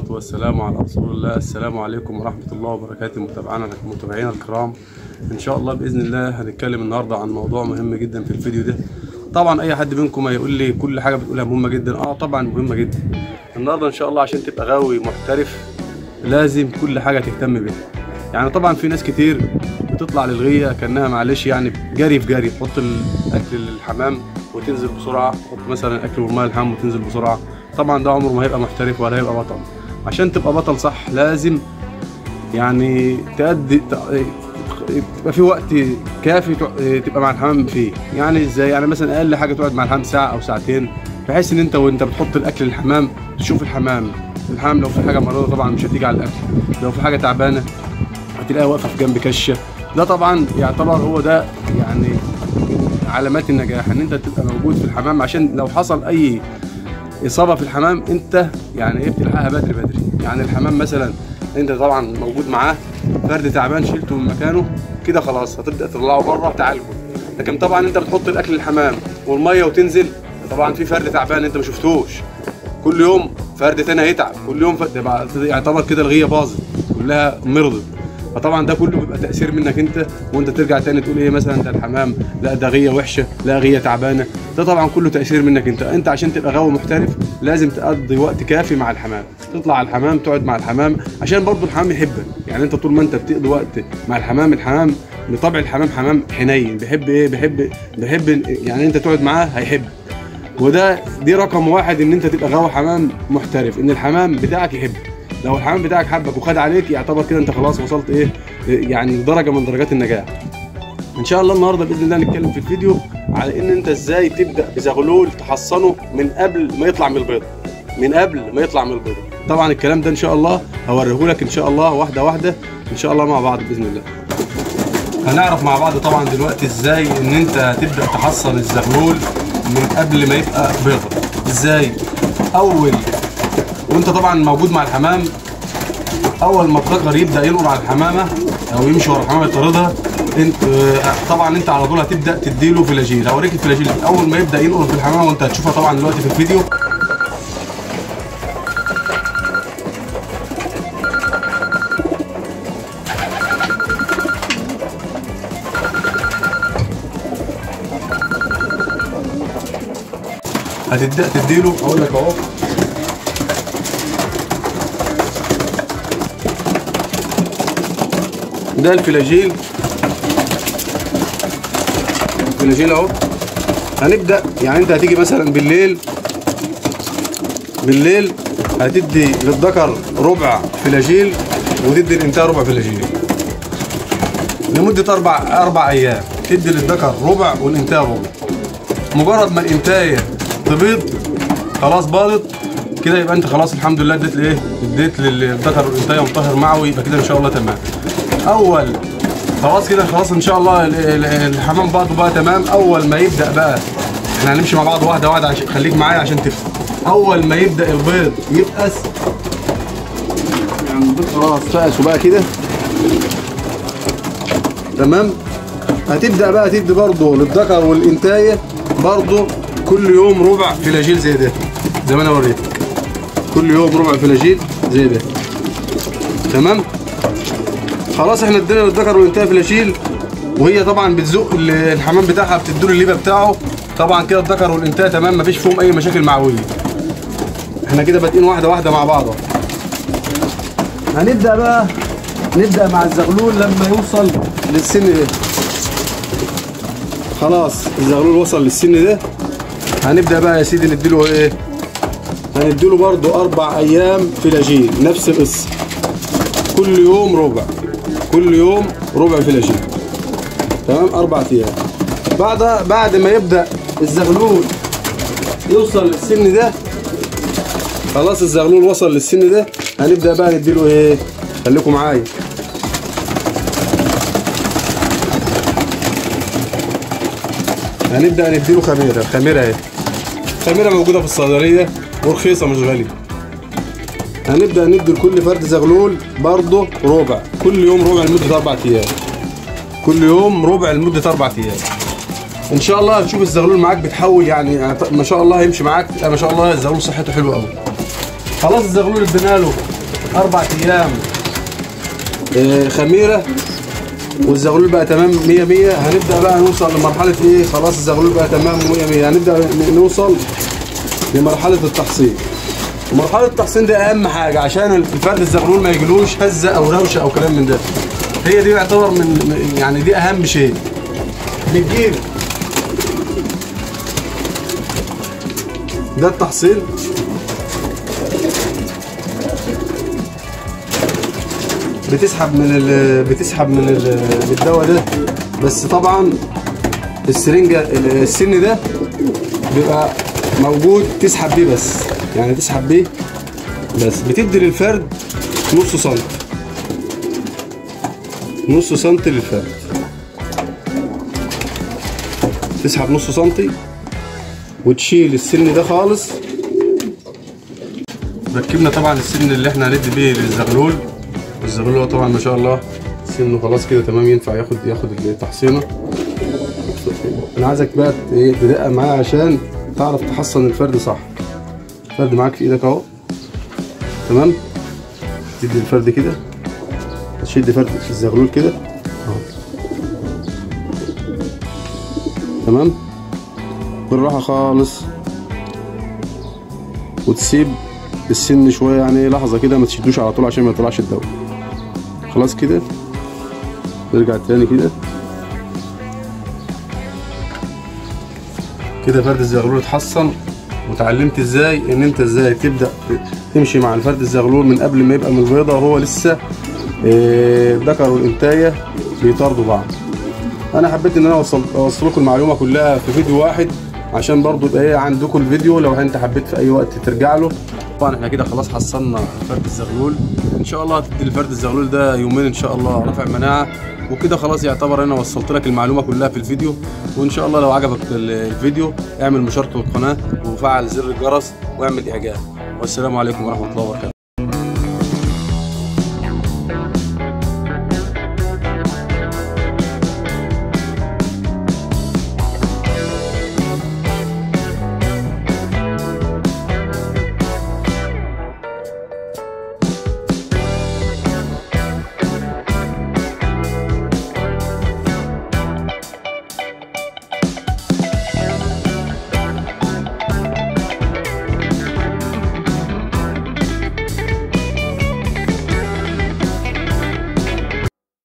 والصلاة والسلام على رسول الله السلام عليكم ورحمة الله وبركاته متابعينا متابعينا الكرام إن شاء الله بإذن الله هنتكلم النهاردة عن موضوع مهم جدا في الفيديو ده طبعا أي حد منكم هيقول لي كل حاجة بتقولها مهمة جدا أه طبعا مهمة جدا النهاردة إن شاء الله عشان تبقى غاوي محترف لازم كل حاجة تهتم بيها يعني طبعا في ناس كتير بتطلع للغية كأنها معلش يعني جري في جري تحط الأكل للحمام وتنزل بسرعة تحط مثلا أكل ورماء الحمام وتنزل بسرعة طبعا ده عمره ما هيبقى محترف ولا هيبقى بطل عشان تبقى بطل صح لازم يعني تأدي تبقى في وقت كافي تبقى مع الحمام فيه يعني ازاي يعني مثلا اقل حاجه تقعد مع الحمام ساعه او ساعتين بحيث ان انت وانت بتحط الاكل للحمام تشوف الحمام الحمام لو في حاجه مريضه طبعا مش هتيجي على الاكل لو في حاجه تعبانه هتلاقيها واقفه في جنب كشه ده طبعا يعتبر هو ده يعني علامات النجاح ان انت تبقى موجود في الحمام عشان لو حصل اي اصابه في الحمام انت يعني ايه بتلحقها بدري بدري يعني الحمام مثلا انت طبعا موجود معاه فرد تعبان شيلته من مكانه كده خلاص هتبدا تطلعه بره تعالجه لكن طبعا انت بتحط الاكل للحمام والميه وتنزل طبعا في فرد تعبان انت ما شفتوش كل يوم فرد تاني هيتعب كل يوم فرد يعتبر كده الغيه باظت كلها مرضت فطبعا ده كله بيبقى تاثير منك انت وانت ترجع تاني تقول ايه مثلا ده الحمام لا ده غيه وحشه لا غيه تعبانه ده طبعا كله تاثير منك انت انت عشان تبقى غاوي محترف لازم تقضي وقت كافي مع الحمام تطلع على الحمام تقعد مع الحمام عشان برضه الحمام يحبك يعني انت طول ما انت بتقضي وقت مع الحمام الحمام بطبع الحمام حمام حنين بيحب ايه بيحب بيحب يعني انت تقعد معاه هيحب وده دي رقم واحد ان انت تبقى غاوي حمام محترف ان الحمام بتاعك يحبك لو الحمام بتاعك حبك وخد عليك يعتبر كده انت خلاص وصلت ايه يعني درجه من درجات النجاح ان شاء الله النهارده باذن الله نتكلم في الفيديو على ان انت ازاي تبدا بزغلول تحصنه من قبل ما يطلع من البيضه من قبل ما يطلع من البيضه طبعا الكلام ده ان شاء الله هوريه لك ان شاء الله واحده واحده ان شاء الله مع بعض باذن الله هنعرف مع بعض طبعا دلوقتي ازاي ان انت تبدا تحصن الزغلول من قبل ما يبقى بيضه ازاي اول وانت طبعا موجود مع الحمام اول ما الذكر يبدا ينقر على الحمامه او يمشي ورا الحمامه يطاردها انت طبعا انت على طول هتبدا تديله فلاجيل هوريك الفلاجيل اول ما يبدا ينقر في الحمامه وانت هتشوفها طبعا دلوقتي في الفيديو هتبدا تديله اقول لك اهو ده الفلاجيل الفلاجيل اهو هنبدا يعني انت هتيجي مثلا بالليل بالليل هتدي للذكر ربع فلاجيل وتدي للانتاج ربع فلاجيل لمده اربع اربع ايام تدي للذكر ربع والانتاج ربع مجرد ما الانتايه تبيض خلاص باضت كده يبقى انت خلاص الحمد لله اديت لايه اديت للذكر والانتايه مطهر معوي يبقى كده ان شاء الله تمام اول خلاص كده خلاص ان شاء الله الحمام بعضه بقى تمام اول ما يبدا بقى احنا هنمشي مع بعض واحده واحده عشان خليك معايا عشان تفهم اول ما يبدا البيض يفقس يعني البيض خلاص فقسوا بقى كده تمام هتبدا بقى تدي برضه للذكر والانتايه برضه كل يوم ربع فلاجيل زي ده زي ما انا وريتك كل يوم ربع فلاجيل زي ده تمام خلاص احنا ادينا للذكر والانتهى فلاشيل وهي طبعا بتزق الحمام بتاعها بتدور الليبه بتاعه طبعا كده الذكر والانتهى تمام مفيش فيهم اي مشاكل معويه احنا كده بادئين واحده واحده مع بعض هنبدا بقى نبدا مع الزغلول لما يوصل للسن ده خلاص الزغلول وصل للسن ده هنبدا بقى يا سيدي نديله ايه هنديله برضو اربع ايام فلاجيل نفس القصه كل يوم ربع كل يوم ربع فلاجيل تمام اربع ايام بعد بعد ما يبدا الزغلول يوصل للسن ده خلاص الزغلول وصل للسن ده هنبدا بقى نديله ايه خليكم معايا هنبدا نديله خميره الخميره اهي خميره موجوده في الصيدليه ورخيصه مش غاليه هنبدا ندي لكل فرد زغلول برضه ربع كل يوم ربع لمده اربع ايام كل يوم ربع لمده اربع ايام ان شاء الله هتشوف الزغلول معاك بتحول يعني ما شاء الله هيمشي معاك ما شاء الله الزغلول صحته حلوه قوي خلاص الزغلول ادينا له اربع ايام آه، خميره والزغلول بقى تمام 100 100 هنبدا بقى نوصل لمرحله ايه خلاص الزغلول بقى تمام 100 100 هنبدا ن- نوصل لمرحله التحصين ومرحله التحصين دي اهم حاجه عشان الفرد الزغلول ما يجيلوش هزه او روشه او كلام من ده هي دي يعتبر من من- يعني دي اهم شيء بتجيب ده التحصين بتسحب من ال بتسحب من ال- من الدواء ده بس طبعا السرنجه ال- السن ده بيبقى موجود تسحب بيه بس يعني تسحب بيه بس بتدي للفرد نص سنتي نص سنتي للفرد تسحب نص سنتي وتشيل السن ده خالص ركبنا طبعا السن اللي احنا هندي بيه للزغلول الزغلول هو طبعا ما شاء الله سنه خلاص كده تمام ينفع ياخد ياخد التحصينه انا عايزك بقى ت- ايه تدقق معايا عشان تعرف تحصن الفرد صح الفرد معاك في ايدك اهو تمام تدي الفرد كده تشد فرد الزغلول كده اهو تمام بالراحه خالص وتسيب السن شويه يعني لحظه كده ما تشدوش على طول عشان ما يطلعش الدواء خلاص كده نرجع تاني كده كده فرد الزغلول اتحصن وتعلمت ازاي ان انت ازاي تبدا تمشي مع الفرد الزغلول من قبل ما يبقى من البيضه وهو لسه آه، الذكر والانتايه بيطاردوا بعض انا حبيت ان انا اوصل اوصل لكم المعلومه كلها في فيديو واحد عشان برضو يبقى ايه عندكم الفيديو لو انت حبيت في اي وقت ترجع له طبعا احنا كده خلاص حصلنا فرد الزغلول ان شاء الله هتدي الفرد الزغلول ده يومين ان شاء الله رفع مناعه وكده خلاص يعتبر انا وصلت لك المعلومه كلها في الفيديو وان شاء الله لو عجبك ال- الفيديو اعمل مشاركه للقناه وفعل زر الجرس واعمل اعجاب والسلام عليكم ورحمه الله وبركاته